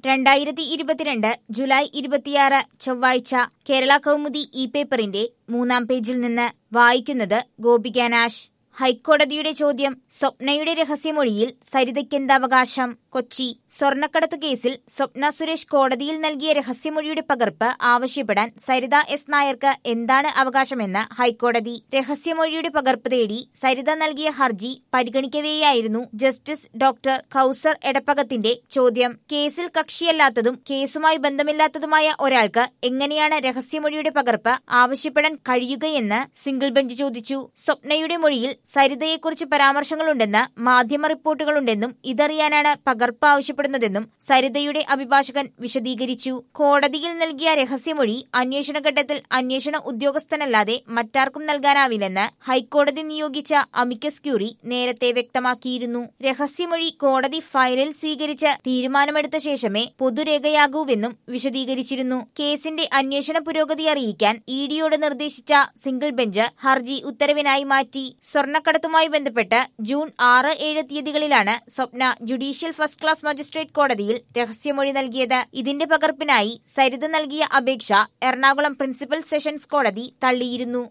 രണ്ടായിരത്തി ഇരുപത്തിരണ്ട് ജൂലൈ ഇരുപത്തിയാറ് ചൊവ്വാഴ്ച കേരള കൗമുദി ഇ പേപ്പറിന്റെ മൂന്നാം പേജിൽ നിന്ന് വായിക്കുന്നത് ഗോപിക നാശ് ഹൈക്കോടതിയുടെ ചോദ്യം സ്വപ്നയുടെ രഹസ്യമൊഴിയിൽ സരിതയ്ക്കെന്താവകാശം കൊച്ചി സ്വർണ്ണക്കടത്ത് കേസിൽ സ്വപ്ന സുരേഷ് കോടതിയിൽ നൽകിയ രഹസ്യമൊഴിയുടെ പകർപ്പ് ആവശ്യപ്പെടാൻ സരിത എസ് നായർക്ക് എന്താണ് അവകാശമെന്ന് ഹൈക്കോടതി രഹസ്യമൊഴിയുടെ പകർപ്പ് തേടി സരിത നൽകിയ ഹർജി പരിഗണിക്കവെയായിരുന്നു ജസ്റ്റിസ് ഡോക്ടർ കൌസർ എടപ്പകത്തിന്റെ ചോദ്യം കേസിൽ കക്ഷിയല്ലാത്തതും കേസുമായി ബന്ധമില്ലാത്തതുമായ ഒരാൾക്ക് എങ്ങനെയാണ് രഹസ്യമൊഴിയുടെ പകർപ്പ് ആവശ്യപ്പെടാൻ കഴിയുകയെന്ന് സിംഗിൾ ബെഞ്ച് ചോദിച്ചു സ്വപ്നയുടെ മൊഴിയിൽ സരിതയെക്കുറിച്ച് പരാമർശങ്ങളുണ്ടെന്ന് മാധ്യമ റിപ്പോർട്ടുകളുണ്ടെന്നും ഇതറിയാനാണ് പകർപ്പ് ആവശ്യപ്പെടുന്നതെന്നും സരിതയുടെ അഭിഭാഷകൻ വിശദീകരിച്ചു കോടതിയിൽ നൽകിയ രഹസ്യമൊഴി അന്വേഷണ ഘട്ടത്തിൽ അന്വേഷണ ഉദ്യോഗസ്ഥനല്ലാതെ മറ്റാർക്കും നൽകാനാവില്ലെന്ന് ഹൈക്കോടതി നിയോഗിച്ച അമിക്കസ് ക്യൂറി നേരത്തെ വ്യക്തമാക്കിയിരുന്നു രഹസ്യമൊഴി കോടതി ഫയലിൽ സ്വീകരിച്ച് തീരുമാനമെടുത്ത ശേഷമേ പൊതുരേഖയാകൂവെന്നും വിശദീകരിച്ചിരുന്നു കേസിന്റെ അന്വേഷണ പുരോഗതി അറിയിക്കാൻ ഇ ഡിയോട് നിർദ്ദേശിച്ച സിംഗിൾ ബെഞ്ച് ഹർജി ഉത്തരവിനായി മാറ്റി സ്വർണ്ണക്കടത്തുമായി ബന്ധപ്പെട്ട് ജൂൺ ആറ് ഏഴ് തീയതികളിലാണ് Swapna judicial first class magistrate കോടതിയിൽ രഹസ്യമൊഴി നൽകിയത് ഇതിന്റെ പകർപ്പിനായി സരിത നൽകിയ അപേക്ഷ എറണാകുളം പ്രിൻസിപ്പൽ സെഷൻസ് കോടതി തള്ളിയിരുന്നു